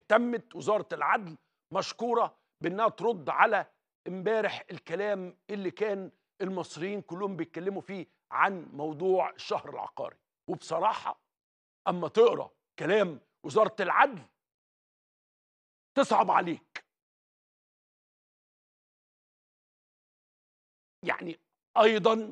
اهتمت وزاره العدل مشكوره بانها ترد على امبارح الكلام اللي كان المصريين كلهم بيتكلموا فيه عن موضوع الشهر العقاري وبصراحه اما تقرا كلام وزاره العدل تصعب عليك يعني ايضا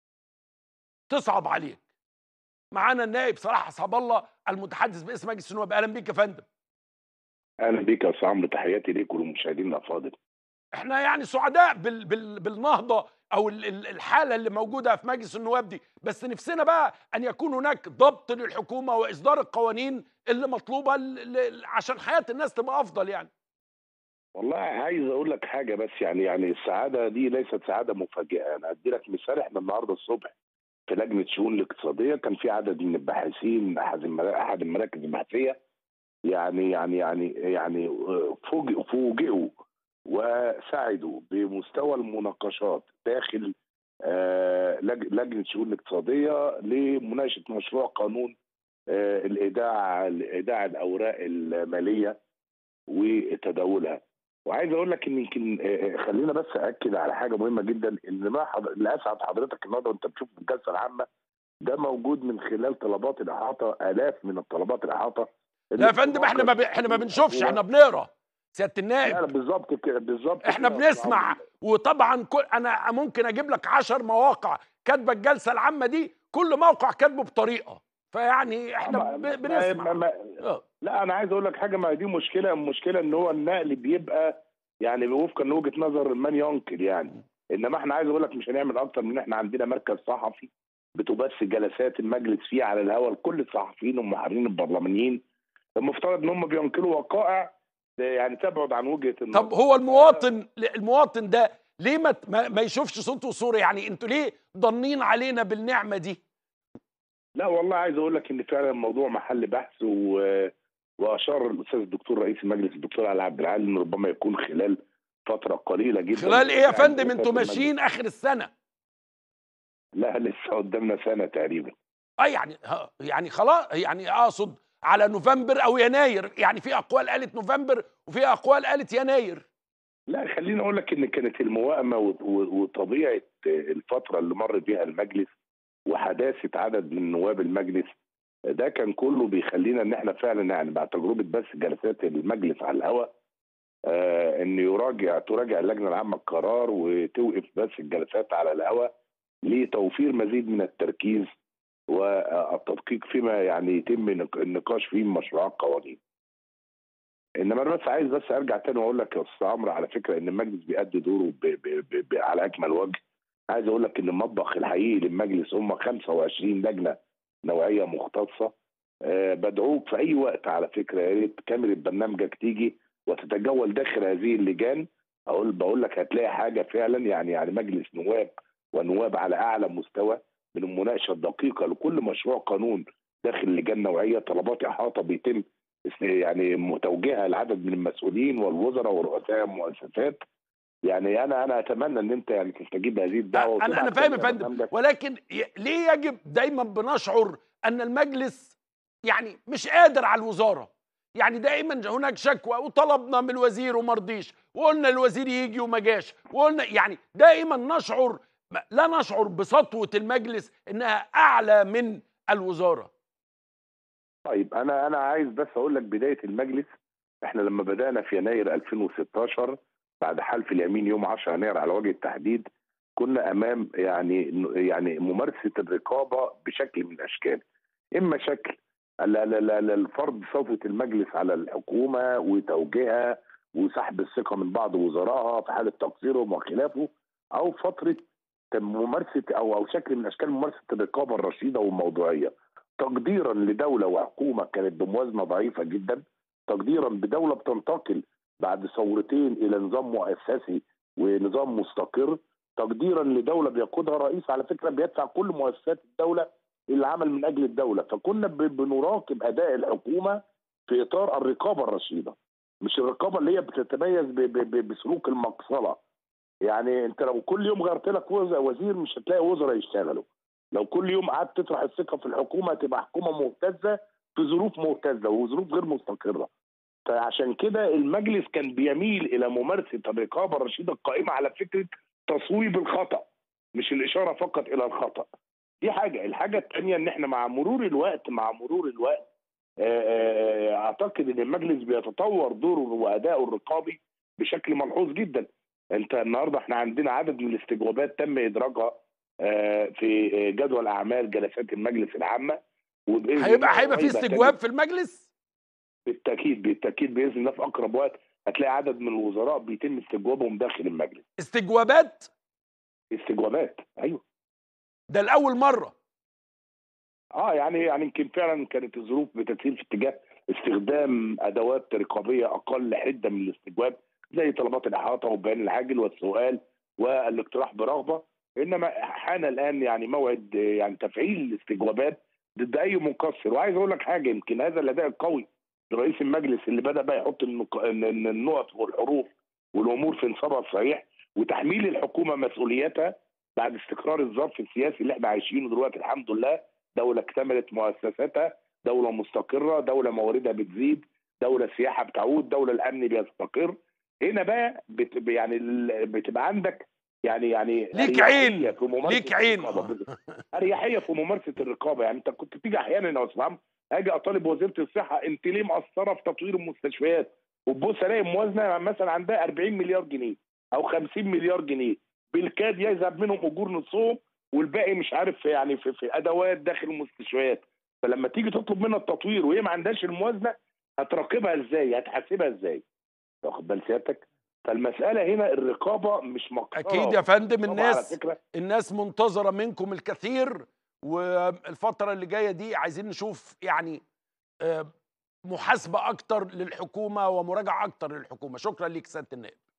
تصعب عليك معانا النائب صلاح حسب الله المتحدث باسم مجلس النواب اهلا بيك يا فندم اهلا بيك يا استاذ عمرو تحياتي ليك وللمشاهدين الافاضل احنا يعني سعداء بال بال بالنهضه او ال- ال- الحاله اللي موجوده في مجلس النواب دي بس نفسنا بقى ان يكون هناك ضبط للحكومه واصدار القوانين اللي مطلوبه ل- ل- عشان حياه الناس تبقى افضل يعني والله عايز اقول لك حاجه بس يعني يعني السعاده دي ليست سعاده مفاجئه انا ادي لك مثال احنا النهارده الصبح في لجنه الشؤون الاقتصاديه كان في عدد من الباحثين من احد المرا- احد المراكز البحثيه يعني يعني يعني يعني فوجئوا فوجئوا وسعدوا بمستوى المناقشات داخل آه، لج- لجنه الشؤون الاقتصاديه لمناقشه مشروع قانون آه، الايداع ايداع الاوراق الماليه وتداولها وعايز اقول لك ان يمكن آه، آه، خلينا بس اكد على حاجه مهمه جدا ان ما حض... اللي اسعد حضرتك النهارده وانت بتشوف الجلسه العامه ده موجود من خلال طلبات الاحاطه الاف من الطلبات الاحاطه لا يا فندم احنا ما ب... احنا ما بنشوفش احنا بنقرا سياده لا النائب بالظبط كده بالظبط احنا كده يا أستاذ بنسمع عمرو. وطبعا كل انا ممكن اجيب لك عشر مواقع كاتبه الجلسه العامه دي كل موقع كاتبه بطريقه فيعني احنا ما- ب... ما- بنسمع ما- ما- آه. لا انا عايز اقول لك حاجه ما دي مشكله المشكله ان هو النقل بيبقى يعني وفقا لوجهه نظر من ينقل يعني انما احنا عايز اقول لك مش هنعمل اكتر من احنا عندنا مركز صحفي بتبث جلسات المجلس فيه على الهواء لكل الصحفيين والمحررين البرلمانيين المفترض ان هم بينقلوا وقائع يعني تبعد عن وجهه النظر طب هو المواطن المواطن ده ليه ما ما ما يشوفش صوت وصوره يعني انتوا ليه ضانين علينا بالنعمه دي لا والله عايز اقول لك ان فعلا الموضوع محل بحث و... واشار الاستاذ الدكتور رئيس المجلس الدكتور علي عبد العال انه ربما يكون خلال فتره قليله جدا خلال ايه يا يعني فندم انتوا المجلس. ماشيين اخر السنه لا لسه قدامنا سنه تقريبا اه يعني ها- يعني خلاص يعني اقصد على نوفمبر او يناير يعني في اقوال قالت نوفمبر وفي اقوال قالت يناير لا خليني اقول لك ان كانت الموائمه و- و- وطبيعه الفتره اللي مر بها المجلس وحداثه عدد من نواب المجلس ده كان كله بيخلينا ان احنا فعلا يعني بعد تجربه بس جلسات المجلس على الهواء آه ان يراجع تراجع اللجنه العامه القرار وتوقف بس الجلسات على الهواء لتوفير مزيد من التركيز والتدقيق فيما يعني يتم نق- النقاش فيه من مشروعات قوانين. انما انا بس عايز بس ارجع تاني واقول لك يا استاذ عمرو على فكره ان المجلس بيأدي دوره ب ب ب ب على اكمل وجه. عايز اقول لك ان المطبخ الحقيقي للمجلس هم 25 لجنه نوعيه مختصه. أه بدعوك في اي وقت على فكره يا ريت كاميرا برنامجك تيجي وتتجول داخل هذه اللجان اقول بقول لك هتلاقي حاجه فعلا يعني يعني مجلس نواب ونواب على اعلى مستوى من المناقشه الدقيقه لكل مشروع قانون داخل لجان نوعيه طلبات احاطه بيتم اس- يعني توجيهها لعدد من المسؤولين والوزراء ورؤساء المؤسسات يعني انا انا اتمنى ان انت يعني تستجيب هذه الدعوه انا انا وتبعت فاهم يا كاميرا فندم برنامجك. ولكن ي- ليه يجب دايما بنشعر ان المجلس يعني مش قادر على الوزاره يعني دائما هناك شكوى وطلبنا من الوزير وما رضيش وقلنا الوزير يجي وما جاش وقلنا يعني دائما نشعر لا نشعر بسطوه المجلس انها اعلى من الوزاره طيب انا انا عايز بس اقول لك بدايه المجلس احنا لما بدانا في يناير 2016 بعد حلف اليمين يوم 10 يناير على وجه التحديد كنا امام يعني يعني ممارسه الرقابه بشكل من الاشكال اما شكل ال- ال- ال- الفرض صفوه المجلس على الحكومه وتوجيهها وسحب الثقه من بعض وزرائها في حاله تقصيرهم وخلافه او فتره ممارسه او او شكل من اشكال ممارسه الرقابه الرشيده والموضوعيه تقديرا لدوله وحكومه كانت بموازنه ضعيفه جدا تقديرا بدوله بتنتقل بعد ثورتين الى نظام مؤسسي ونظام مستقر تقديرا لدوله بيقودها رئيس على فكره بيدفع كل مؤسسات الدوله العمل من اجل الدوله فكنا ب- بنراقب اداء الحكومه في اطار الرقابه الرشيده مش الرقابه اللي هي بتتميز ب- ب- ب- بسلوك المقصله يعني انت لو كل يوم غيرت لك وز- وزير مش هتلاقي وزراء يشتغلوا لو كل يوم قعدت تطرح الثقه في الحكومه تبقى حكومه مهتزه في ظروف مهتزه وظروف غير مستقره فعشان كده المجلس كان بيميل الى ممارسه الرقابه الرشيده القائمه على فكره تصويب الخطا مش الاشاره فقط الى الخطا دي حاجه الحاجه الثانيه ان احنا مع مرور الوقت مع مرور الوقت آه، آه، اعتقد ان المجلس بيتطور دوره واداؤه الرقابي بشكل ملحوظ جدا انت النهارده احنا عندنا عدد من الاستجوابات تم ادراجها آه، في آه، جدول اعمال جلسات المجلس العامه وباذن هيبقى الله هيبقى في قريب استجواب في المجلس بالتاكيد بالتاكيد باذن الله في اقرب وقت هتلاقي عدد من الوزراء بيتم استجوابهم داخل المجلس استجوابات استجوابات ايوه ده لاول مره اه يعني يعني يمكن فعلا كانت الظروف بتسير في اتجاه استخدام ادوات رقابيه اقل حده من الاستجواب زي طلبات الاحاطه والبيان العاجل والسؤال والاقتراح برغبه انما حان الان يعني موعد آه، يعني تفعيل الاستجوابات ضد اي مقصر وعايز اقول لك حاجه يمكن هذا الاداء القوي لرئيس المجلس اللي بدا بقى يحط النق- الن- الن- النقط والحروف والامور في نصابها الصحيح وتحميل الحكومه مسؤوليتها بعد استقرار الظرف السياسي اللي احنا عايشينه دلوقتي الحمد لله دوله اكتملت مؤسساتها دوله مستقره دوله مواردها بتزيد دوله السياحه بتعود دوله الامن بيستقر هنا بقى بت يعني ال- بتبقى عندك يعني يعني ليك أريحية عين. في ممارسة ليك عين. الرقابة. اريحيه في ممارسه الرقابه يعني انت كنت تيجي احيانا يا استاذ عمرو اجي اطالب وزيره الصحه انت ليه مقصره في تطوير المستشفيات وتبص الاقي موازنه مثلا عندها 40 مليار جنيه او 50 مليار جنيه بالكاد يذهب منهم اجور نصهم والباقي مش عارف يعني في, في ادوات داخل المستشفيات فلما تيجي تطلب منها التطوير وهي ما عندهاش الموازنه هتراقبها ازاي هتحاسبها ازاي واخد بال سيادتك فالمساله هنا الرقابه مش مقصره اكيد يا فندم الرقابة على الناس فكره الناس منتظره منكم الكثير والفتره اللي جايه دي عايزين نشوف يعني آه، محاسبه اكتر للحكومه ومراجعه اكتر للحكومه شكرا ليك سياده النائب